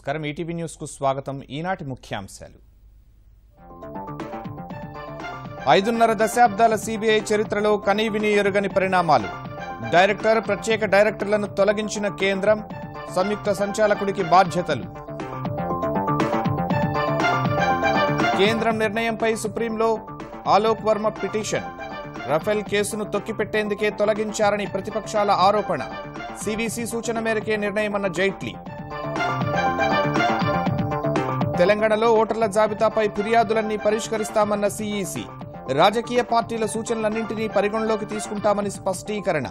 నమస్కారం ETV news కు స్వాగతం ఈనాటి ముఖ్యాంశాలు ఐదున్నర దశాబ్దాల సిబిఐ చరిత్రలో కనీవిని ఎరుగని పరిణామాలు డైరెక్టర్ ప్రత్యేక డైరెక్టర్లను తొలగించిన కేంద్రం సంయుక్త సంచాలకుడికి బాధ్యతలు కేంద్రం నిర్ణయంపై సుప్రీంలో ఆలోక్ వర్మ పిటిషన్ రఫేల్ కేసును తొక్కిపెట్టేందుకే తొలగించారని ప్రతిపక్షాల ఆరోపణ సివిసి సూచన మేరకే నిర్ణయమన్న జైట్లీ తెలంగాణలో ఓటర్ల జాబితాపై ఫిర్యాదులన్నీ పరిష్కరిస్తామన్న సీఈసీ రాజకీయ పార్టీల సూచనలన్నింటినీ పరిగణలోకి తీసుకుంటామని స్పష్టీకరణ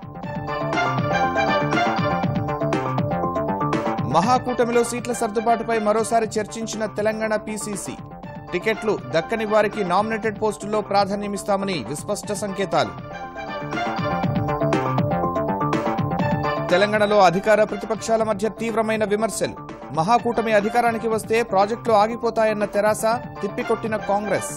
మహాకూటమిలో సీట్ల సర్దుబాటుపై మరోసారి చర్చించిన తెలంగాణ పీసీసీ టికెట్లు దక్కని వారికి నామినేటెడ్ పోస్టుల్లో ప్రాధాన్యమిస్తామని విస్పష్ట సంకేతాలు తెలంగాణలో అధికార ప్రతిపక్షాల మధ్య తీవ్రమైన విమర్శలు మహాకూటమి అధికారానికి వస్తే ప్రాజెక్టులు ఆగిపోతాయన్న తెరాస తిప్పికొట్టిన కాంగ్రెస్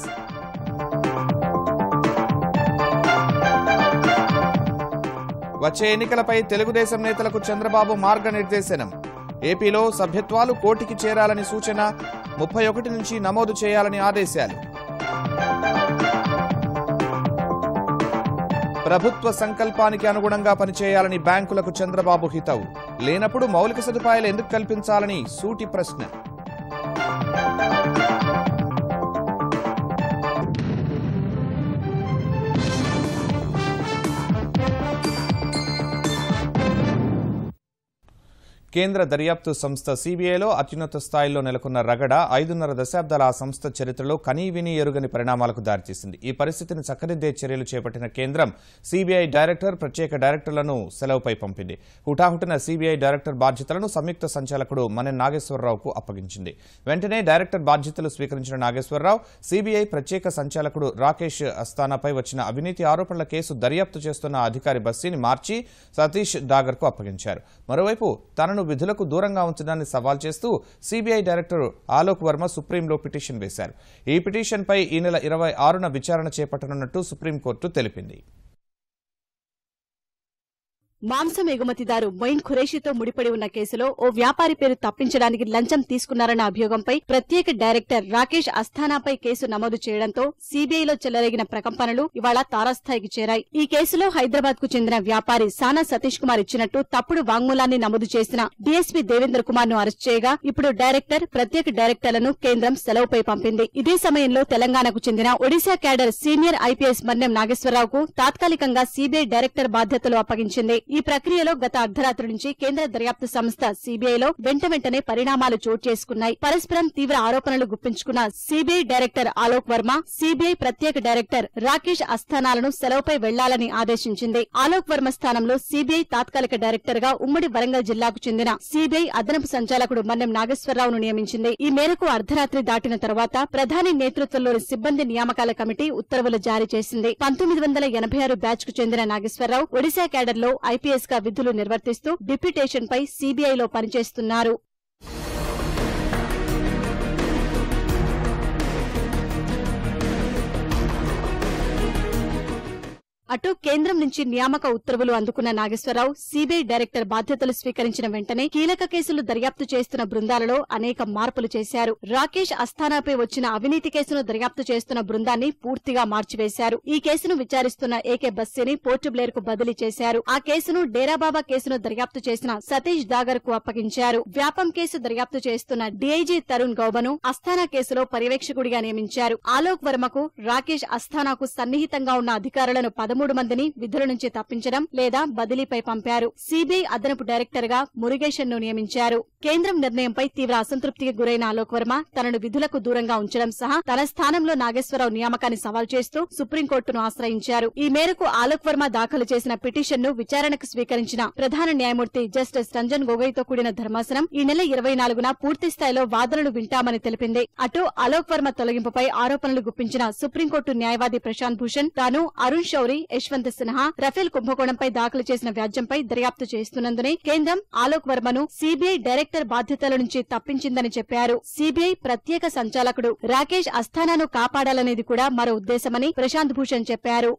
వచ్చే ఎన్నికలపై తెలుగుదేశం నేతలకు చంద్రబాబు మార్గనిర్దేశనం ఏపీలో సభ్యత్వాలు కోటికి చేరాలని సూచన ముప్పై ఒకటి నుంచి నమోదు చేయాలని ఆదేశాలు ప్రభుత్వ సంకల్పానికి అనుగుణంగా పనిచేయాలని బ్యాంకులకు చంద్రబాబు హితవు లేనప్పుడు మౌలిక సదుపాయాలు ఎందుకు కల్పించాలని సూటి ప్రశ్న కేంద్ర దర్యాప్తు సంస్థ సీబీఐలో అత్యున్నత స్థాయిలో నెలకొన్న రగడ ఐదున్నర దశాబ్దాల ఆ సంస్థ చరిత్రలో కనీవిని ఎరుగని పరిణామాలకు దారితీసింది ఈ పరిస్థితిని చక్కదిద్దే చర్యలు చేపట్టిన కేంద్రం సీబీఐ డైరెక్టర్ ప్రత్యేక డైరెక్టర్లను సెలవుపై పంపింది హుటాహుటిన సీబీఐ డైరెక్టర్ బాధ్యతలను సంయుక్త సంచాలకుడు మన్నె నాగేశ్వరరావుకు అప్పగించింది వెంటనే డైరెక్టర్ బాధ్యతలు స్వీకరించిన నాగేశ్వరరావు సీబీఐ ప్రత్యేక సంచాలకుడు రాకేష్ అస్థానాపై వచ్చిన అవినీతి ఆరోపణల కేసు దర్యాప్తు చేస్తున్న అధికారి బస్సీని మార్చి సతీష్ డాగర్కు అప్పగించారు మరోవైపు తనను విధులకు దూరంగా ఉంచడాన్ని సవాల్ చేస్తూ సీబీఐ డైరెక్టర్ ఆలోక్ వర్మ సుప్రీంలో పిటిషన్ వేశారు ఈ పిటిషన్పై ఈ నెల ఇరవై ఆరున విచారణ చేపట్టనున్నట్టు సుప్రీంకోర్టు తెలిపింది మాంసం ఎగుమతిదారు మొయిన్ ఖురేషితో ముడిపడి ఉన్న కేసులో ఓ వ్యాపారి పేరు తప్పించడానికి లంచం తీసుకున్నారన్న అభియోగంపై ప్రత్యేక డైరెక్టర్ రాకేష్ అస్థానాపై కేసు నమోదు చేయడంతో సీబీఐలో చెలరేగిన ప్రకంపనలు ఇవాళ తారాస్థాయికి చేరాయి ఈ కేసులో హైదరాబాద్ కు చెందిన వ్యాపారి సానా సతీష్ కుమార్ ఇచ్చినట్టు తప్పుడు వాంగ్మూలాన్ని నమోదు చేసిన డీఎస్పీ దేవేంద్ర కుమార్ ను అరెస్ట్ చేయగా ఇప్పుడు డైరెక్టర్ ప్రత్యేక డైరెక్టర్లను కేంద్రం సెలవుపై పంపింది ఇదే సమయంలో తెలంగాణకు చెందిన Odisha cadre senior IPS Mannem నాగేశ్వరరావుకు తాత్కాలికంగా సీబీఐ డైరెక్టర్ బాధ్యతలు అప్పగించింది ఈ ప్రక్రియలో గత అర్ధరాత్రి నుంచి కేంద్ర దర్యాప్తు సంస్థ సీబీఐలో వెంట వెంటనే పరిణామాలు చోటు చేసుకున్నాయి పరస్పరం తీవ్ర ఆరోపణలు గుప్పించుకున్న CBI director Alok Verma CBI ప్రత్యేక డైరెక్టర్ రాకేష్ అస్థానాలను సెలవుపై వెళ్లాలని ఆదేశించింది ఆలోక్ వర్మ స్థానంలో సీబీఐ తాత్కాలిక డైరెక్టర్ గా ఉమ్మడి వరంగల్ జిల్లాకు చెందిన సీబీఐ అదనపు సంచాలకుడు మన్నెం నాగేశ్వరరావును నియమించింది ఈ మేరకు అర్ధరాత్రి దాటిన తర్వాత ప్రధాని నేతృత్వంలోని సిబ్బంది నియామకాల కమిటీ ఉత్తర్వులు జారీ చేసింది పంతొమ్మిది వందల ఎనభై ఆరు బ్యాచ్ కు చెందిన నాగేశ్వరరావు ఒడిశా క్యాడర్ లో ఐపీఎస్ గా విధులు నిర్వర్తిస్తూ డిప్యూటేషన్ పై సీబీఐలో పనిచేస్తున్నారు అటు కేంద్రం నుంచి నియామక ఉత్తర్వులు అందుకున్న నాగేశ్వరరావు సీబీఐ డైరెక్టర్ బాధ్యతలు స్వీకరించిన వెంటనే కీలక కేసులు దర్యాప్తు చేస్తున్న బృందాలలో అనేక మార్పులు చేశారు రాకేష్ అస్థానాపై వచ్చిన అవినీతి కేసును దర్యాప్తు చేస్తున్న బృందాన్ని పూర్తిగా మార్చివేశారు ఈ కేసును విచారిస్తున్న ఏకే బస్సీని పోర్టు బ్లేర్ కు బదిలీ చేశారు ఆ కేసును డేరాబాబా కేసును దర్యాప్తు చేసిన సతీష్ దాగర్ కు అప్పగించారు వ్యాపం కేసు దర్యాప్తు చేస్తున్న డీఐజీ తరుణ్ గౌబను అస్థానా కేసులో పర్యవేక్షకుడిగా నియమించారు ఆలోక్ వర్మకు రాకేష్ అస్థానాకు సన్నిహితంగా ఉన్న అధికారులను పదమూడు మందిని విధుల నుంచి తప్పించడం లేదా బదిలీపై పంపారు సీబీఐ అదనపు డైరెక్టర్ గా మురుగేషన్ ను నియమించారు కేంద్రం నిర్ణయంపై తీవ్ర అసంతృప్తికి గురైన ఆలోక్ వర్మ తనను విధులకు దూరంగా ఉంచడం సహా తన స్థానంలో నాగేశ్వరరావు నియామకాన్ని సవాల్ చేస్తూ సుప్రీంకోర్టును ఆశ్రయించారు ఈ మేరకు ఆలోక్ వర్మ దాఖలు చేసిన పిటిషన్ ను విచారణకు స్వీకరించిన ప్రధాన న్యాయమూర్తి జస్టిస్ రంజన్ గొగోయ్ తో కూడిన ధర్మాసనం ఈ నెల ఇరవై నాలుగున పూర్తి స్థాయిలో వాదనలు వింటామని తెలిపింది అటు అలోక్ వర్మ తొలగింపుపై ఆరోపణలు గుప్పించిన సుప్రీంకోర్టు న్యాయవాది ప్రశాంత్ భూషణ్ తాను అరుణ్ శౌరి యశ్వంత్ సిన్హా రఫేల్ కుంభకోణంపై దాఖలు చేసిన వ్యాజ్యంపై దర్యాప్తు చేస్తున్నందునే కేంద్రం ఆలోక్ వర్మను సీబీఐ డైరెక్టర్ బాధ్యతల నుంచి తప్పించిందని చెప్పారు సీబీఐ ప్రత్యేక సంచాలకుడు రాకేష్ అస్థానాను కాపాడాలనేది కూడా మరో ఉద్దేశమని ప్రశాంత్ భూషణ్ చెప్పారు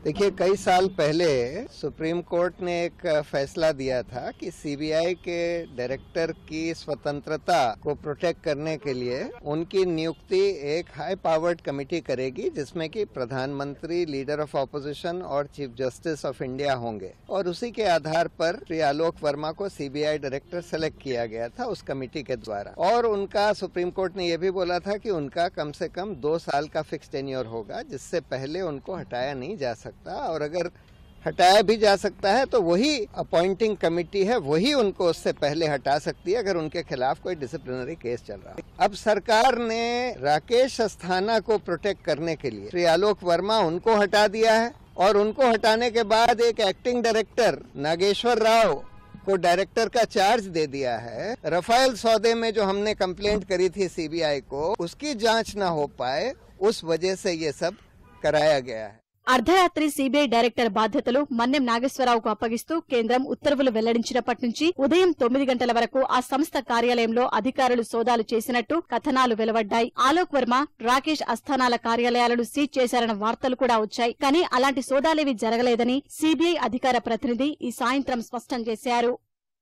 देखिए कई साल पहले सुप्रीम कोर्ट ने एक फैसला दिया था कि सीबीआई के डायरेक्टर की स्वतंत्रता को प्रोटेक्ट करने के लिए उनकी नियुक्ति एक हाई पावर्ड कमेटी करेगी जिसमें कि प्रधानमंत्री लीडर ऑफ ऑपोजिशन और चीफ जस्टिस ऑफ इंडिया होंगे और उसी के आधार पर श्री आलोक वर्मा को सीबीआई डायरेक्टर सेलेक्ट किया गया था उस कमेटी के द्वारा और उनका सुप्रीम कोर्ट ने यह भी बोला था कि उनका कम से कम दो साल का फिक्स टेन्योर होगा जिससे पहले उनको हटाया नहीं जा सकता और अगर हटाया भी जा सकता है तो वही अपॉइंटिंग कमेटी है वही उनको उससे पहले हटा सकती है अगर उनके खिलाफ कोई डिसिप्लिनरी केस चल रहा है अब सरकार ने राकेश अस्थाना को प्रोटेक्ट करने के लिए श्री आलोक वर्मा उनको हटा दिया है और उनको हटाने के बाद एक एक्टिंग डायरेक्टर नागेश्वर राव को डायरेक्टर का चार्ज दे दिया है रफाइल सौदे में जो हमने कंप्लेंट करी थी सीबीआई को उसकी जांच ना हो पाए उस वजह से ये सब कराया गया है అర్ధరాత్రి సీబీఐ డైరెక్టర్ బాధ్యతలు మన్నెం నాగేశ్వరరావుకు అప్పగిస్తూ కేంద్రం ఉత్తర్వులు వెల్లడించినప్పటి నుంచి ఉదయం తొమ్మిది గంటల వరకు ఆ సంస్థ కార్యాలయంలో అధికారులు సోదాలు చేసినట్టు కథనాలు వెలువడ్డాయి ఆలోక్ వర్మ రాకేష్ అస్థానాల కార్యాలయాలను సీజ్ చేశారన్న వార్తలు కూడా వచ్చాయి కానీ అలాంటి సోదాలేవీ జరగలేదని సీబీఐ అధికార ప్రతినిధి ఈ సాయంత్రం స్పష్టం చేశారు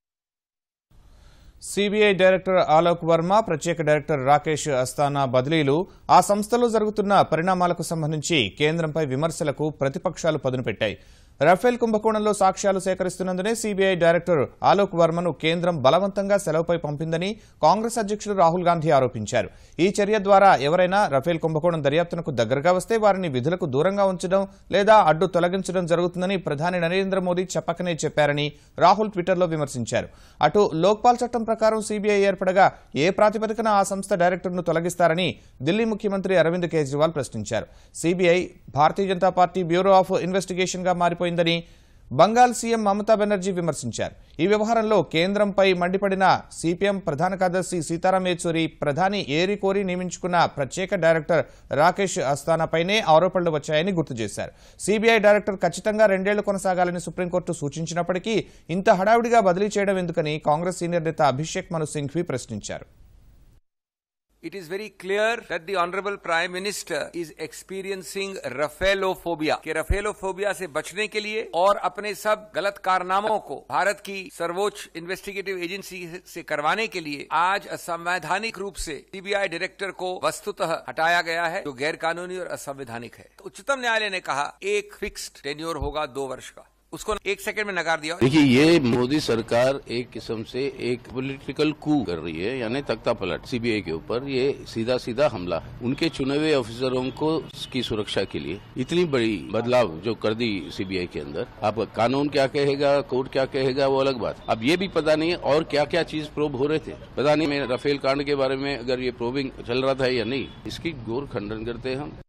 సిబిఐ డైరెక్టర్ ఆలోక్ వర్మ ప్రత్యేక డైరెక్టర్ రాకేష్ అస్థానా బదిలీలు ఆ సంస్థలో జరుగుతున్న పరిణామాలకు సంబంధించి కేంద్రంపై విమర్శలకు ప్రతిపక్షాలు పదును పెట్టాయి రఫేల్ కుంభకోణంలో సాక్ష్యాలు సేకరిస్తున్నందునే సీబీఐ డైరెక్టర్ ఆలోక్ వర్మను కేంద్రం బలవంతంగా సెలవుపై పంపిందని కాంగ్రెస్ అధ్యక్షుడు రాహుల్ గాంధీ ఆరోపించారు ఈ చర్య ద్వారా ఎవరైనా రఫేల్ కుంభకోణం దర్యాప్తునకు దగ్గరగా వస్తే వారిని విధులకు దూరంగా ఉంచడం లేదా అడ్డు తొలగించడం జరుగుతుందని ప్రధాని నరేంద్ర మోదీ చెప్పకనే చెప్పారని రాహుల్ ట్విట్టర్లో విమర్శించారు అటు లోక్పాల్ చట్టం ప్రకారం సీబీఐ ఏర్పడగా ఏ ప్రాతిపదికన ఆ సంస్థ డైరెక్టర్ను తొలగిస్తారని ఢిల్లీ ముఖ్యమంత్రి అరవింద్ కేజ్రీవాల్ ప్రశ్నించారు CBI Bharatiya Janata party bureau of investigation గా మారిపోయిందని బంగాల్ సీఎం మమతా బెనర్జీ విమర్శించారు ఈ వ్యవహారంలో కేంద్రంపై మండిపడిన సిపిఎం ప్రధాన కార్యదర్శి సీతారాం యేచూరి ప్రధాని ఏరి కోరి నియమించుకున్న ప్రత్యేక డైరెక్టర్ రాకేష్ అస్థానాపైనే ఆరోపణలు వచ్చాయని గుర్తు చేశారు సీబీఐ డైరెక్టర్ ఖచ్చితంగా రెండేళ్లు కొనసాగాలని సుప్రీంకోర్టు సూచించినప్పటికీ ఇంత హడావుడిగా బదిలీ చేయడం ఎందుకని కాంగ్రెస్ సీనియర్ నేత అభిషేక్ మను సింఘ్వి ప్రశ్నించారు It is very clear that the Honorable Prime Minister is experiencing रफेलोफोबिया कि रफेलोफोबिया से बचने के लिए और अपने सब गलत कारनामों को भारत की सर्वोच्च इन्वेस्टिगेटिव एजेंसी से करवाने के लिए आज असंवैधानिक रूप से सीबीआई डायरेक्टर को वस्तुतः हटाया गया है जो गैर कानूनी और असंवैधानिक है तो उच्चतम न्यायालय ने कहा एक फिक्स्ड टेन्योर होगा दो वर्ष का उसको एक सेकंड में नकार दिया देखिए ये मोदी सरकार एक किस्म से एक पॉलिटिकल कू कर रही है यानी तख्ता पलट सीबीआई के ऊपर ये सीधा सीधा हमला है उनके चुने हुए ऑफिसरों को की सुरक्षा के लिए इतनी बड़ी बदलाव जो कर दी सीबीआई के अंदर अब कानून क्या कहेगा कोर्ट क्या कहेगा वो अलग बात अब ये भी पता नहीं है और क्या क्या चीज प्रोब हो रहे थे पता नहीं मैं रफेल कांड के बारे में अगर ये प्रोबिंग चल रहा था या नहीं इसकी घोर खंडन करते हैं हम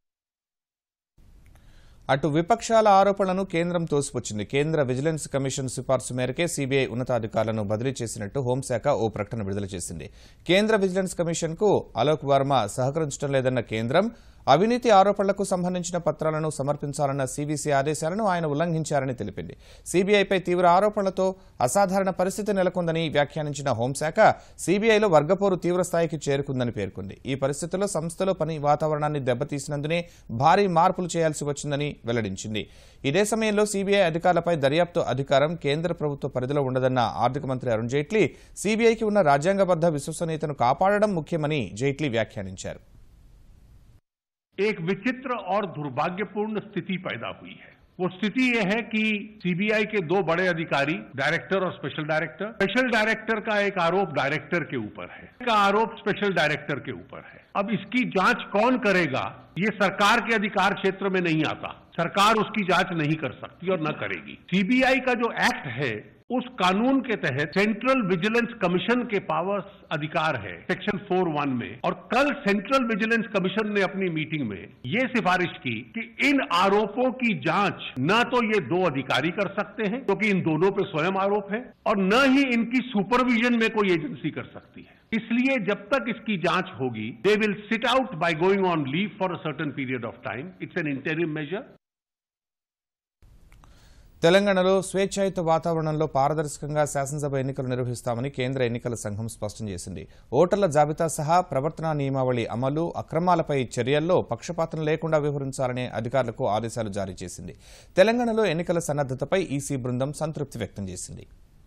అటు విపక్షాల ఆరోపణలను కేంద్రం తోసిపుచ్చింది కేంద్ర విజిలెన్స్ కమిషన్ సిఫార్సు మేరకే సీబీఐ ఉన్నతాధికారులను బదిలీ చేసినట్టు హోంశాఖ ఓ ప్రకటన విడుదల చేసింది కేంద్ర విజిలెన్స్ కమిషన్ కు అలోక్ వర్మ సహకరించడం లేదన్న కేంద్రం అవినీతి ఆరోపణలకు సంబంధించిన పత్రాలను సమర్పించాలన్న సీవీసీ ఆదేశాలను ఆయన ఉల్లంఘించారని తెలిపింది సీబీఐపై తీవ్ర ఆరోపణలతో అసాధారణ పరిస్థితి నెలకొందని వ్యాఖ్యానించిన హోంశాఖ సీబీఐలో వర్గపోరు తీవ్ర స్థాయికి చేరుకుందని పేర్కొంది ఈ పరిస్థితుల్లో సంస్థలో పని వాతావరణాన్ని దెబ్బతీసినందునే భారీ మార్పులు చేయాల్సి వచ్చిందని వెల్లడించింది ఇదే సమయంలో సీబీఐ అధికారులపై దర్యాప్తు అధికారం కేంద్ర ప్రభుత్వ పరిధిలో ఉండదన్న ఆర్థిక మంత్రి అరుణ్ జైట్లీ సీబీఐకి ఉన్న రాజ్యాంగబద్ద విశ్వసనీయతను కాపాడడం ముఖ్యమని జైట్లీ వ్యాఖ్యానించారు एक विचित्र और दुर्भाग्यपूर्ण स्थिति पैदा हुई है वो स्थिति यह है कि सीबीआई के दो बड़े अधिकारी डायरेक्टर और स्पेशल डायरेक्टर स्पेशल डायरेक्टर का एक आरोप डायरेक्टर के ऊपर है का आरोप स्पेशल डायरेक्टर के ऊपर है अब इसकी जांच कौन करेगा ये सरकार के अधिकार क्षेत्र में नहीं आता सरकार उसकी जांच नहीं कर सकती और न करेगी सीबीआई का जो एक्ट है उस कानून के तहत सेंट्रल विजिलेंस कमीशन के पावर्स अधिकार है सेक्शन फोर वन में और कल सेंट्रल विजिलेंस कमीशन ने अपनी मीटिंग में ये सिफारिश की कि इन आरोपों की जांच न तो ये दो अधिकारी कर सकते हैं क्योंकि इन दोनों पे स्वयं आरोप है और न ही इनकी सुपरविजन में कोई एजेंसी कर सकती है इसलिए जब तक इसकी जांच होगी they will sit out by going on leave for a certain period of time it's an interim measure తెలంగాణలో స్వేచ్ఛాయుత వాతావరణంలో పారదర్శకంగా శాసనసభ ఎన్నికలు నిర్వహిస్తామని కేంద్ర ఎన్నికల సంఘం స్పష్టం చేసింది ఓటర్ల జాబితా సహా ప్రవర్తనా నియమావళి అమలు అక్రమాలపై చర్యల్లో పక్షపాతం లేకుండా వ్యవహరించాలనే అధికారులకు ఆదేశాలు జారీ చేసింది తెలంగాణలో ఎన్నికల సన్నద్దతపై ఈసీ బృందం సంతృప్తి వ్యక్తం చేసింది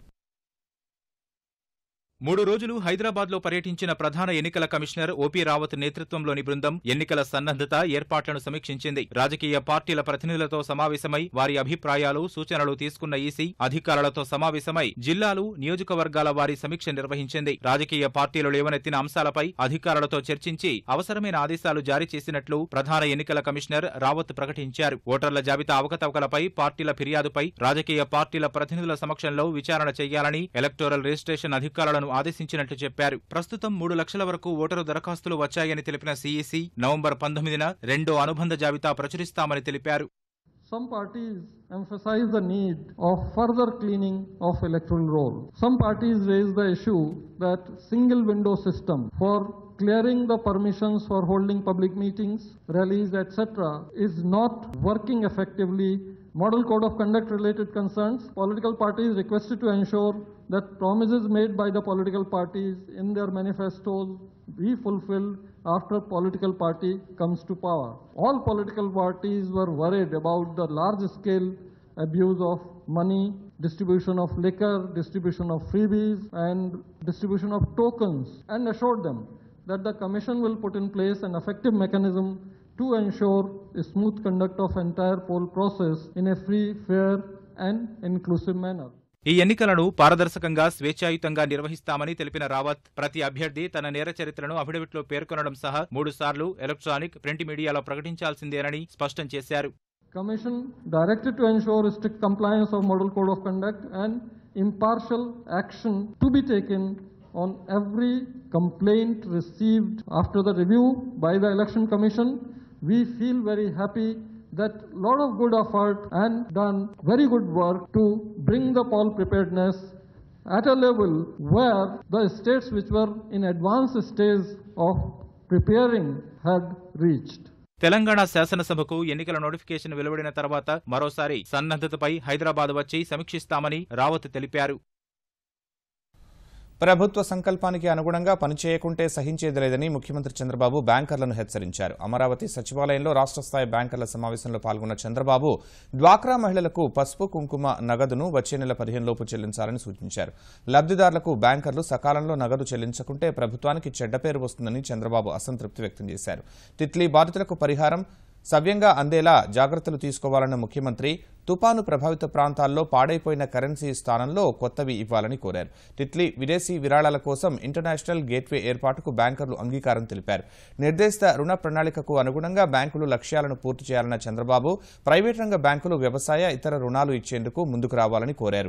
మూడు రోజులు హైదరాబాద్లో పర్యటించిన ప్రధాన ఎన్నికల కమిషనర్ ఓపీ రావత్ నేతృత్వంలోని బృందం ఎన్నికల సన్నద్దత ఏర్పాట్లను సమీక్షించింది రాజకీయ పార్టీల ప్రతినిధులతో సమావేశమై వారి అభిప్రాయాలు సూచనలు తీసుకున్న ఈసీ అధికారులతో సమావేశమై జిల్లాలు నియోజకవర్గాల వారి సమీక్ష నిర్వహించింది రాజకీయ పార్టీలు లేవనెత్తిన అంశాలపై అధికారులతో చర్చించి అవసరమైన ఆదేశాలు జారీ చేసినట్లు ప్రధాన ఎన్నికల కమిషనర్ రావత్ ప్రకటించారు ఓటర్ల జాబితా అవకతవకలపై పార్టీల ఫిర్యాదుపై రాజకీయ పార్టీల ప్రతినిధుల సమక్షంలో విచారణ చేయాలని ఎలక్టోరల్ రిజిస్ట్రేషన్ అధికారులను ఆదేశించినట్లు చెప్పారు ప్రస్తుతం మూడు లక్షల వరకు ఓటరు దరఖాస్తులు వచ్చాయని తెలిపిన సీఈసీ నవంబర్ పంతొమ్మిదిన రెండో అనుబంధ జాబితా ప్రచురిస్తామని తెలిపారు Some parties emphasize the need of further cleaning of electoral roll. Some parties raise the issue that single window system for clearing the permissions for holding public meetings, rallies, etc. is not working effectively. Model Code of Conduct related concerns, political parties requested to ensure that promises made by the political parties in their manifestos be fulfilled after political party comes to power. All political parties were worried about the large scale abuse of money, distribution of liquor, distribution of freebies and distribution of tokens and assured them that the commission will put in place an effective mechanism to ensure a smooth conduct of entire poll process in a free, fair and inclusive manner. ఈ ఎన్నికలను పారదర్శకంగా స్వేచ్ఛాయుతంగా నిర్వహిస్తామని తెలిపిన రావత్ ప్రతి అభ్యర్థి తన నేర చరిత్రను అఫిడవిట్లో పేర్కొనడం సహా మూడు సార్లు ఎలక్ట్రానిక్ ప్రింట్ మీడియాలో ప్రకటించాల్సిందేనని స్పష్టం చేశారు Commission directed to ensure strict compliance of Model Code of Conduct and impartial action to be taken on every complaint received after the review by the Election Commission. We feel very happy that lot of good effort and done very good work to bring the poll preparedness at a level where the states which were in advanced stage of preparing had reached. Telangana శాసనసభకు ఎన్నికల notification వెలువడిన తర్వాత మరోసారి సన్నద్దతపై హైదరాబాద్ వచ్చి సమీక్షిస్తామని రావత్ తెలిపారు ప్రభుత్వ సంకల్పానికి అనుగుణంగా పనిచేయకుంటే సహించేది లేదని ముఖ్యమంత్రి చంద్రబాబు బ్యాంకర్లను హెచ్చరించారు అమరావతి సచివాలయంలో రాష్ట్ర స్థాయి బ్యాంకర్ల సమావేశంలో పాల్గొన్న చంద్రబాబు డ్వాక్రా మహిళలకు పసుపు కుంకుమ నగదును వచ్చే నెల పదిహేనులోపు చెల్లించాలని సూచించారు లబ్దిదారులకు బ్యాంకర్లు సకాలంలో నగదు చెల్లించకుంటే ప్రభుత్వానికి చెడ్డ పేరు వస్తుందని చంద్రబాబు అసంతృప్తి వ్యక్తం చేశారు తిట్లీ బాధితులకు పరిహారం సవ్యంగా అందేలా జాగ్రత్తలు తీసుకోవాలన్న ముఖ్యమంత్రి తుపాను ప్రభావిత ప్రాంతాల్లో పాడైపోయిన కరెన్సీ స్థానంలో కొత్తవి ఇవ్వాలని కోరారు తిట్లీ విదేశీ విరాళాల కోసం ఇంటర్నేషనల్ గేట్వే ఏర్పాటుకు బ్యాంకర్లు అంగీకారం తెలిపారు నిర్దేశిత రుణ ప్రణాళికకు అనుగుణంగా బ్యాంకులు లక్ష్యాలను పూర్తి చేయాలన్న చంద్రబాబు ప్రైవేట్ రంగ బ్యాంకులు వ్యవసాయ ఇతర రుణాలు ఇచ్చేందుకు ముందుకు రావాలని కోరారు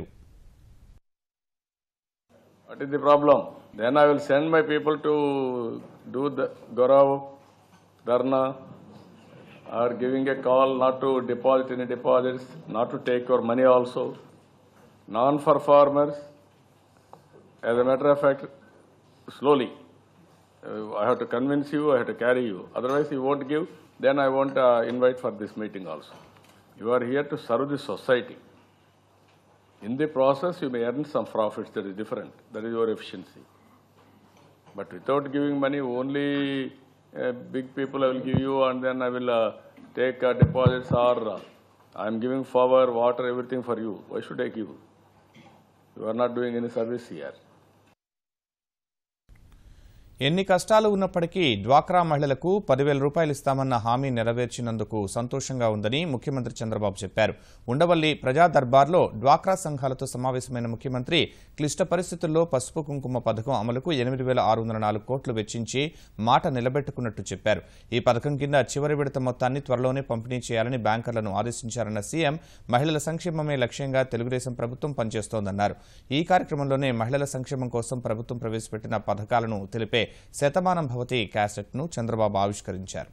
What is the problem? Then I will send my people to do the Gaurav, Dharna, or giving a call not to deposit any deposits, not to take your money also. Non-performers, as a matter of fact, slowly. Uh, I have to convince you, I have to carry you. Otherwise, you won't give, then I won't uh, invite for this meeting also. You are here to serve the society. In the process, you may earn some profits, that is different. That is your efficiency. But without giving money, only uh, big people I will give you and then I will uh, take uh, deposits or uh, I am giving power, water, everything for you. Why should I give? You are not doing any service here. ఎన్ని కష్టాలు ఉన్నప్పటికీ డ్వాక్రా మహిళలకు పదివేల రూపాయలు ఇస్తామన్న హామీ నెరవేర్చినందుకు సంతోషంగా ఉందని ముఖ్యమంత్రి చంద్రబాబు చెప్పారు ఉండవల్లి ప్రజా దర్బార్లో డ్వాక్రా సంఘాలతో సమావేశమైన ముఖ్యమంత్రి క్లిష్ట పరిస్థితుల్లో పసుపు కుంకుమ పథకం అమలుకు ఎనిమిది వేల ఆరు వందల నాలుగు కోట్లు వెచ్చించి మాట నిలబెట్టుకున్నట్టు చెప్పారు ఈ పథకం కింద చివరి విడత మొత్తాన్ని త్వరలోనే పంపిణీ చేయాలని బ్యాంకర్లను ఆదేశించారన్న సీఎం మహిళల సంక్షేమమే లక్ష్యంగా తెలుగుదేశం ప్రభుత్వం పనిచేస్తోందన్నారు ఈ కార్యక్రమంలోనే మహిళల సంక్షేమం కోసం ప్రభుత్వం ప్రవేశపెట్టిన పథకాలను తెలిపే శతమానం భవతి క్యాసెట్ను చంద్రబాబు ఆవిష్కరించారు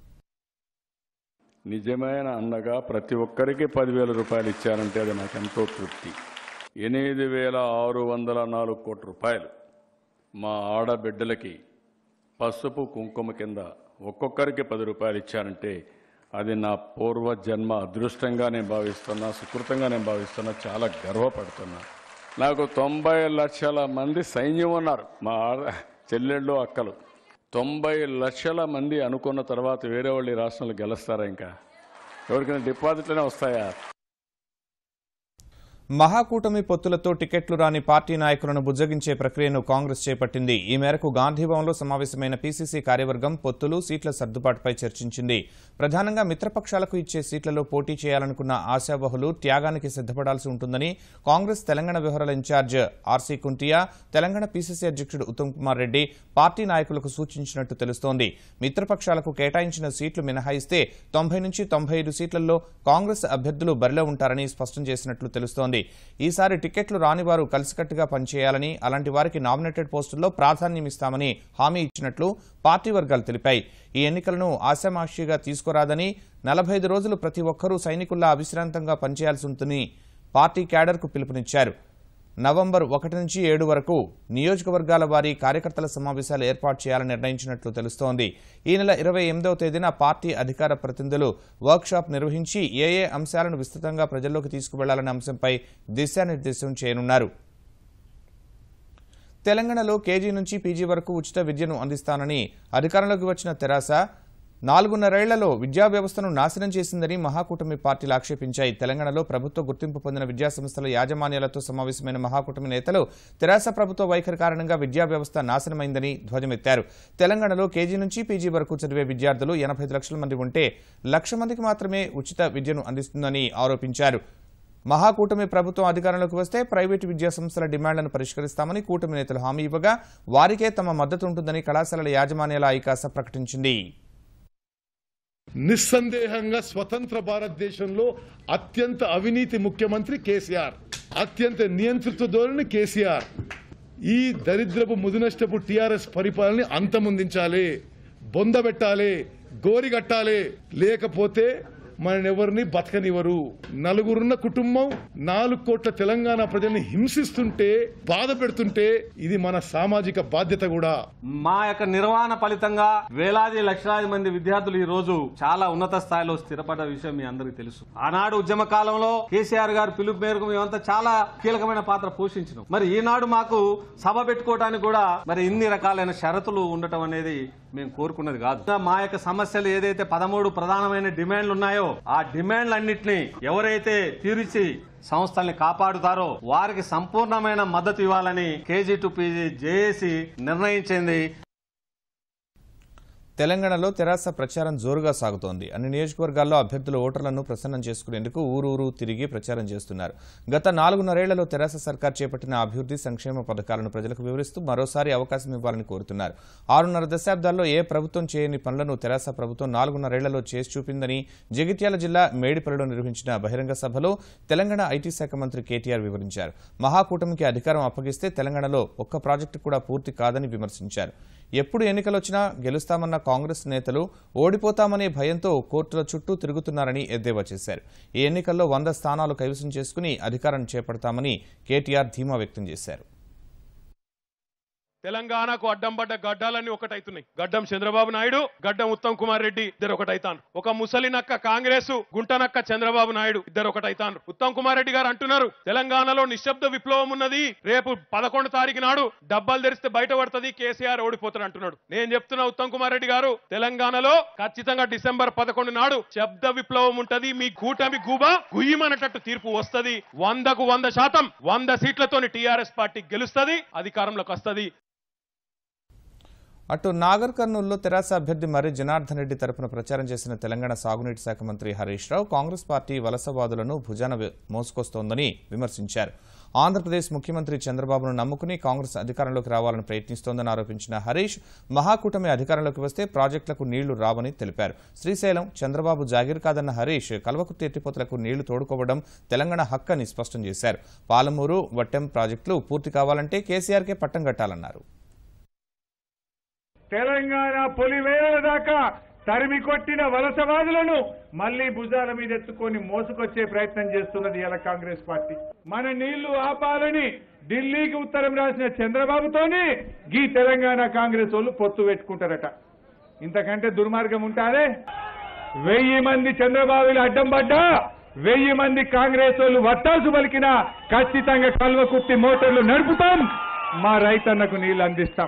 నిజమైన అండగా ప్రతి ఒక్కరికి పదివేల రూపాయలు ఇచ్చారంటే అది నాకు ఎంతో తృప్తి ఎనిమిది వేల ఆరు వందల నాలుగు కోట్ల రూపాయలు మా ఆడబిడ్డలకి పసుపు కుంకుమ కింద ఒక్కొక్కరికి పది రూపాయలు ఇచ్చారంటే అది నా పూర్వ జన్మ అదృష్టంగా నేను భావిస్తున్నా సుకృతంగా నేను భావిస్తున్నా చాలా గర్వపడుతున్నా నాకు తొంభై లక్షల మంది సైన్యం ఉన్నారు మా ఆడ- చెల్లెళ్ళు అక్కలు తొంభై లక్షల మంది అనుకున్న తర్వాత వేరే వాళ్ళు ఈ రాష్ట్రంలో గెలుస్తారా ఇంకా ఎవరికైనా డిపాజిట్లనే వస్తాయా మహాకూటమి పొత్తులతో టికెట్లు రాని పార్టీ నాయకులను బుజ్జగించే ప్రక్రియను కాంగ్రెస్ చేపట్టింది ఈ మేరకు గాంధీభవన్లో సమావేశమైన పీసీసీ కార్యవర్గం పొత్తులు సీట్ల సర్దుబాటుపై చర్చించింది ప్రధానంగా మిత్రపక్షాలకు ఇచ్చే సీట్లలో పోటీ చేయాలనుకున్న ఆశావహులు త్యాగానికి సిద్దపడాల్సి ఉంటుందని కాంగ్రెస్ తెలంగాణ వ్యవహారాల in charge RC Kuntia Telangana PCC అధ్యక్షుడు ఉత్తమ్ కుమార్ రెడ్డి పార్టీ నాయకులకు సూచించినట్టు తెలుస్తోంది మిత్రపక్షాలకు కేటాయించిన సీట్లు మినహాయిస్తే తొంభై నుంచి తొంభై ఐదు సీట్లలో కాంగ్రెస్ అభ్యర్థులు బరిలో ఉంటారని స్పష్టం చేసినట్లు తెలుస్తోంది ఈసారి టికెట్లు రాని వారు కలిసికట్టుగా పనిచేయాలని అలాంటి వారికి నామినేటెడ్ పోస్టుల్లో ప్రాధాన్యమిస్తామని హామీ ఇచ్చినట్లు పార్టీ వర్గాలు తెలిపాయి ఈ ఎన్నికలను ఆశామాషిగా తీసుకురాదని నలభై ఐదు రోజులు ప్రతి ఒక్కరూ సైనికుల్లా అవిశ్రాంతంగా పనిచేయాల్సి ఉంటుందని పార్టీ క్యాడర్కు పిలుపునిచ్చారు నవంబర్ ఒకటి నుంచి ఏడు వరకు నియోజకవర్గాల వారీ కార్యకర్తల సమావేశాలు ఏర్పాటు చేయాలని నిర్ణయించినట్లు తెలుస్తోంది ఈ నెల ఇరవై ఎనిమిదవ తేదీన పార్టీ అధికార ప్రతినిధులు వర్క్షాప్ నిర్వహించి ఏ ఏ అంశాలను విస్తృతంగా ప్రజల్లోకి తీసుకువెళ్లాలనే అంశంపై దిశానిర్దేశం చేయనున్నారు తెలంగాణలో కేజీ నుంచి పీజీ వరకు ఉచిత విద్యను అందిస్తానని అధికారంలోకి వచ్చిన తెరాస నాలుగున్నరేళ్లలో విద్యా వ్యవస్థను నాశనం చేసిందని మహాకూటమి పార్టీలు ఆక్షేపించాయి తెలంగాణలో ప్రభుత్వ గుర్తింపు పొందిన విద్యా సంస్థల యాజమాన్యాలతో సమావేశమైన మహాకూటమి నేతలు తెరాస ప్రభుత్వ వైఖరి కారణంగా విద్యా వ్యవస్థ నాశనమైందని ధ్వజమెత్తారు తెలంగాణలో కేజీ నుంచి పీజీ వరకు చదివే విద్యార్థులు ఎనభై లక్షల మంది ఉంటే లక్ష మందికి మాత్రమే ఉచిత విద్యను అందిస్తుందని ఆరోపించారు మహాకూటమి ప్రభుత్వం అధికారంలోకి వస్తే ప్రైవేటు విద్యా సంస్థల డిమాండ్లను పరిష్కరిస్తామని కూటమి నేతలు హామీ ఇవ్వగా వారికే తమ మద్దతు ఉంటుందని కళాశాలల యాజమాన్యాల ఐకాస ప్రకటించింది నిస్సందేహంగా స్వతంత్ర భారతదేశంలో అత్యంత అవినీతి ముఖ్యమంత్రి కేసీఆర్ అత్యంత నియంత్రిత ధోరణి కేసీఆర్ ఈ దరిద్రపు ముదినష్టపు టిఆర్ఎస్ పరిపాలనని అంతమొందించాలి బొందబెట్టాలి గోరిగట్టాలి లేకపోతే మనెవరిని బతకనివ్వరు నలుగురున్న కుటుంబం నాలుగు కోట్ల తెలంగాణ ప్రజల్ని హింసిస్తుంటే బాధ పెడుతుంటే ఇది మన సామాజిక బాధ్యత కూడా మా యొక్క నిర్వహణ ఫలితంగా వేలాది లక్షలాది మంది విద్యార్థులు ఈ రోజు చాలా ఉన్నత స్థాయిలో స్థిరపడ్డ విషయం మీ అందరికీ తెలుసు ఆనాడు ఉద్యమ కాలంలో కేసీఆర్ గారు పిలుపు మేరకు మేమంతా చాలా కీలకమైన పాత్ర పోషించినాం మరి ఈనాడు మాకు సభ పెట్టుకోవడానికి కూడా మరి ఇన్ని రకాలైన షరతులు ఉండటం అనేది మేము కోరుకున్నది కాదు మా యొక్క సమస్యలు ఏదైతే పదమూడు ప్రధానమైన డిమాండ్లు ఉన్నాయో ఆ డిమాండ్లన్నింటినీ ఎవరైతే తీర్చి సంస్థల్ని కాపాడుతారో వారికి సంపూర్ణమైన మద్దతు ఇవ్వాలని కేజీ టు పీజీ జేఏసీ నిర్ణయించింది తెలంగాణలో తెరాస ప్రచారం జోరుగా సాగుతోంది అన్ని నియోజకవర్గాల్లో అభ్యర్థుల ఓటర్లను ప్రసన్నం చేసుకునేందుకు ఊరూరు తిరిగి ప్రచారం చేస్తున్నారు గత నాలుగున్నరేళ్లలో తెరాస సర్కార్ చేపట్టిన అభివృద్ధి సంక్షేమ పథకాలను ప్రజలకు వివరిస్తూ మరోసారి అవకాశం ఇవ్వాలని కోరుతున్నారు ఆరున్నర దశాబ్దాల్లో ఏ ప్రభుత్వం చేయని పనులను తెరాస ప్రభుత్వం నాలుగున్నరేళ్లలో చేసి చూపిందని జగిత్యాల జిల్లా మేడిపల్లిలో నిర్వహించిన బహిరంగ సభలో తెలంగాణ ఐటీ శాఖ మంత్రి కేటీఆర్ వివరించారు మహాకూటమికి అధికారం అప్పగిస్తే తెలంగాణలో ఒక్క ప్రాజెక్టు కూడా పూర్తి కాదని విమర్శించారు ఎప్పుడు ఎన్నికలొచ్చినా గెలుస్తామన్న కాంగ్రెస్ నేతలు ఓడిపోతామనే భయంతో కోర్టుల చుట్టూ తిరుగుతున్నారని ఎద్దేవా చేశారు ఈ ఎన్నికల్లో వంద స్థానాలు కైవసం చేసుకుని అధికారం చేపడతామని కేటీఆర్ ధీమా వ్యక్తం చేశారు తెలంగాణకు అడ్డం పడ్డ గడ్డాలన్నీ ఒకటైతున్నాయి గడ్డం చంద్రబాబు నాయుడు గడ్డం ఉత్తమ్ కుమార్ రెడ్డి ఇద్దరు ఒకటైతాను ఒక ముసలి నక్క కాంగ్రెస్ గుంటనక్క చంద్రబాబు నాయుడు ఇద్దరు ఒకటైతాను ఉత్తమ్ కుమార్ రెడ్డి గారు అంటున్నారు తెలంగాణలో నిశ్శబ్ద విప్లవం ఉన్నది రేపు పదకొండు తారీఖు నాడు డబ్బాలు తెరిస్తే బయట పడుతుంది కేసీఆర్ ఓడిపోతాడు అంటున్నాడు నేను చెప్తున్నా ఉత్తమ్ కుమార్ రెడ్డి గారు తెలంగాణలో ఖచ్చితంగా డిసెంబర్ పదకొండు నాడు శబ్ద విప్లవం ఉంటది మీ కూటమి గూబా గుయ్యమనేటట్టు తీర్పు వస్తది వందకు వంద శాతం వంద సీట్లతోని టీఆర్ఎస్ పార్టీ గెలుస్తది అధికారంలోకి వస్తది అటు నాగర్ కర్నూలులో తెరాస అభ్యర్థి మర్రి జనార్దన్ రెడ్డి తరపున ప్రచారం చేసిన తెలంగాణ సాగునీటి శాఖ మంత్రి హరీష్ రావు కాంగ్రెస్ పార్టీ వలసవాదులను భుజాన వే- మోసుకొస్తోందని విమర్శించారు ఆంధ్రప్రదేశ్ ముఖ్యమంత్రి చంద్రబాబును నమ్ముకుని కాంగ్రెస్ అధికారంలోకి రావాలని ప్రయత్నిస్తోందని ఆరోపించిన హరీష్ మహాకూటమి అధికారంలోకి వస్తే ప్రాజెక్టులకు నీళ్లు రావని తెలిపారు శ్రీశైలం చంద్రబాబు జాగీర్ కాదన్న హరీష్ కల్వకుర్తి ఎత్తిపోతలకు నీళ్లు తోడుకోవడం తెలంగాణ హక్కని స్పష్టం చేశారు పాలమూరు వట్టెం ప్రాజెక్టులు పూర్తి కావాలంటే కేసీఆర్కే పట్టం కట్టాలన్నారు తెలంగాణ పొలివేల దాకా తరిమి కొట్టిన వలసవాదులను మళ్లీ భుజాల మీద ఎత్తుకొని మోసుకొచ్చే ప్రయత్నం చేస్తున్నది ఇలా కాంగ్రెస్ పార్టీ మన నీళ్లు ఆపాలని ఢిల్లీకి ఉత్తరం రాసిన చంద్రబాబుతోనే గీ తెలంగాణ కాంగ్రెస్ వాళ్ళు పొత్తు పెట్టుకుంటారట ఇంతకంటే దుర్మార్గం ఉంటారే వెయ్యి మంది చంద్రబాబులు అడ్డం పడ్డా వెయ్యి మంది కాంగ్రెస్ వాళ్ళు వత్తాసు పలికినా ఖచ్చితంగా కల్వకుర్తి మోటార్లు నడుపుతాం మా రైతన్నకు నీళ్లు అందిస్తాం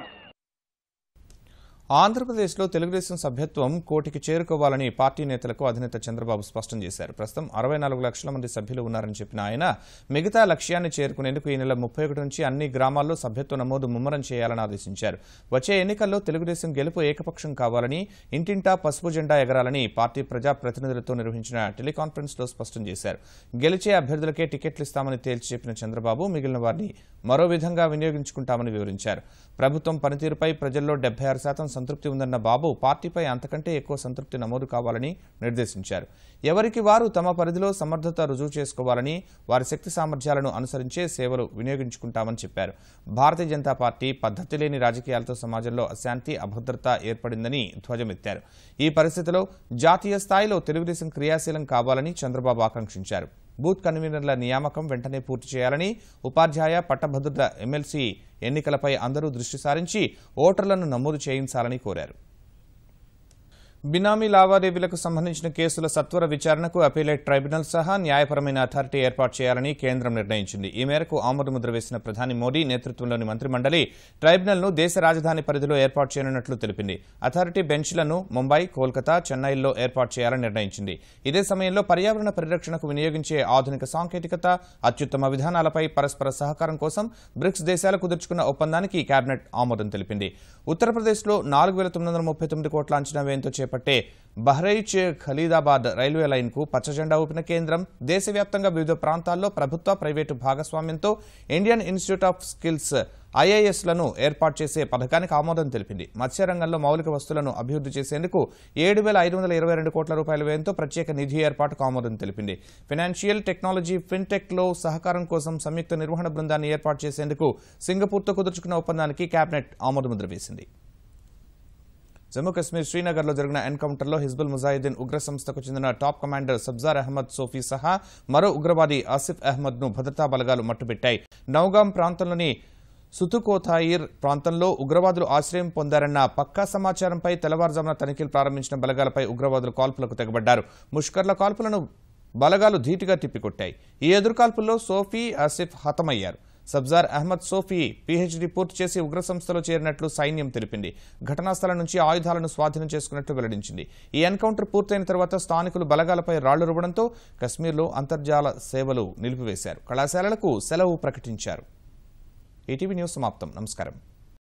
ఆంధ్రప్రదేశ్లో తెలుగుదేశం సభ్యత్వం కోటికి చేరుకోవాలని పార్టీ నేతలకు అధినేత చంద్రబాబు స్పష్టం చేశారు ప్రస్తుతం అరవై నాలుగు లక్షల మంది సభ్యులు ఉన్నారని చెప్పిన ఆయన మిగతా లక్ష్యాన్ని చేరుకునేందుకు ఈ నెల ముప్పై ఒకటి నుంచి అన్ని గ్రామాల్లో సభ్యత్వ నమోదు ముమ్మరం చేయాలని ఆదేశించారు వచ్చే ఎన్నికల్లో తెలుగుదేశం గెలుపు ఏకపక్షం కావాలని ఇంటింటా పసుపు జెండా ఎగరాలని పార్టీ ప్రజా ప్రతినిధులతో నిర్వహించిన టెలికాన్ఫరెన్స్ లో స్పష్టం చేశారు గెలిచే అభ్యర్థులకే టికెట్లు ఇస్తామని తేల్చి చెప్పిన చంద్రబాబు మిగిలిన వారిని మరో విధంగా వినియోగించుకుంటామని వివరించారు ప్రభుత్వం పనితీరుపై ప్రజల్లో డెబ్బై ఆరు శాతం సంతృప్తి ఉందన్న బాబు పార్టీపై అంతకంటే ఎక్కువ సంతృప్తి నమోదు కావాలని నిర్దేశించారు ఎవరికి వారు తమ పరిధిలో సమర్థత రుజువు చేసుకోవాలని వారి శక్తి సామర్థ్యాలను అనుసరించే సేవలు వినియోగించుకుంటామని చెప్పారు భారతీయ జనతా పార్టీ పద్ధతి లేని రాజకీయాలతో సమాజంలో అశాంతి అభద్రత ఏర్పడిందని ధ్వజమెత్తారు ఈ పరిస్థితిలో జాతీయ స్థాయిలో తెలుగుదేశం క్రియాశీలం కావాలని చంద్రబాబు ఆకాంక్షించారు బూత్ కన్వీనర్ల నియామకం వెంటనే పూర్తి చేయాలని ఉపాధ్యాయ పట్టభద్రుల ఎమ్మెల్సీ ఎన్నికలపై అందరూ దృష్టి సారించి ఓటర్లను నమోదు చేయించాలని కోరారు బినామీ లావాదేవీలకు సంబంధించిన కేసుల సత్వర విచారణకు అపీలేట్ ట్రైబ్యునల్ సహా న్యాయపరమైన అథారిటీ ఏర్పాటు చేయాలని కేంద్రం నిర్ణయించింది ఈ మేరకు ఆమోదముద్ర వేసిన ప్రధాని మోదీ నేతృత్వంలోని మంత్రిమండలి ట్రైబ్యునల్ను దేశ రాజధాని పరిధిలో ఏర్పాటు చేయనున్నట్లు తెలిపింది అథారిటీ బెంచ్లను ముంబై కోల్కతా చెన్నైల్లో ఏర్పాటు చేయాలని నిర్ణయించింది ఇదే సమయంలో పర్యావరణ పరిరక్షణకు వినియోగించే ఆధునిక సాంకేతికత అత్యుత్తమ విధానాలపై పరస్పర సహకారం కోసం బ్రిక్స్ దేశాలు కుదుర్చుకున్న ఒప్పందానికి కేబినెట్ ఆమోదం తెలిపింది ఉత్తరప్రదేశ్లో నాలుగు వేల తొమ్మిది వందల ముప్పై తొమ్మిది కోట్ల అంచనా వ్యయంతో చేపట్టే బహ్రైచ్ ఖలీదాబాద్ రైల్వే లైన్కు పచ్చజెండా ఊపిన కేంద్రం దేశవ్యాప్తంగా వివిధ ప్రాంతాల్లో ప్రభుత్వ ప్రైవేటు భాగస్వామ్యంతో ఇండియన్ ఇన్స్టిట్యూట్ ఆఫ్ స్కిల్స్ ఐఐఎస్లను ఏర్పాటు చేసే పథకానికి ఆమోదం తెలిపింది మత్స్యరంగంలో మౌలిక వస్తువులను అభివృద్ధి చేసేందుకు ఏడు వేల ఐదు వందల ఇరవై రెండు కోట్ల రూపాయల వ్యయంతో ప్రత్యేక నిధి ఏర్పాటుకు ఆమోదం తెలిపింది ఫైనాన్షియల్ టెక్నాలజీ ఫిన్టెక్లో సహకారం కోసం సంయుక్త నిర్వహణ బృందాన్ని ఏర్పాటు చేసేందుకు సింగపూర్తో కుదుర్చుకున్న ఒప్పందానికి కేబినెట్ ఆమోదముద్ర వేసింది జమ్మూ కశ్మీర్ శ్రీనగర్లో జరిగిన ఎన్కౌంటర్లో హిజ్బుల్ ముజాహిద్దీన్ ఉగ్ర సంస్థకు చెందిన టాప్ కమాండర్ సబ్జార్ అహ్మద్ సోఫీ సహా మరో ఉగ్రవాది ఆసిఫ్ అహ్మద్ ను భద్రతా బలగాలు మట్టుబెట్టాయి నౌగాం ప్రాంతంలోని సుతుకోథాయిర్ ప్రాంతంలో ఉగ్రవాదులు ఆశ్రయం పొందారన్న పక్కా సమాచారంపై తెల్లవారుజామున తనిఖీలు ప్రారంభించిన బలగాలపై ఉగ్రవాదులు కాల్పులకు తెగబడ్డారు ముష్కర్ల కాల్పులను బలగాలు ధీటుగా తిప్పికొట్టాయి ఈ ఎదురుకాల్పుల్లో సోఫీ ఆసిఫ్ హతమయ్యారు సబ్జార్ అహ్మద్ సోఫీ పీహెచ్డీ పూర్తి చేసి ఉగ్ర సంస్థలో చేరినట్లు సైన్యం తెలిపింది ఘటనా స్థలం నుంచి ఆయుధాలను స్వాధీనం చేసుకున్నట్లు వెల్లడించింది ఈ ఎన్కౌంటర్ పూర్తయిన తర్వాత స్థానికులు బలగాలపై రాళ్లు రువ్వడంతో కశ్మీర్లో అంతర్జాల సేవలు నిలిపివేశారు కళాశాలలకు సెలవు ప్రకటించారు ఈటీవీ న్యూస్ సమాప్తం నమస్కారం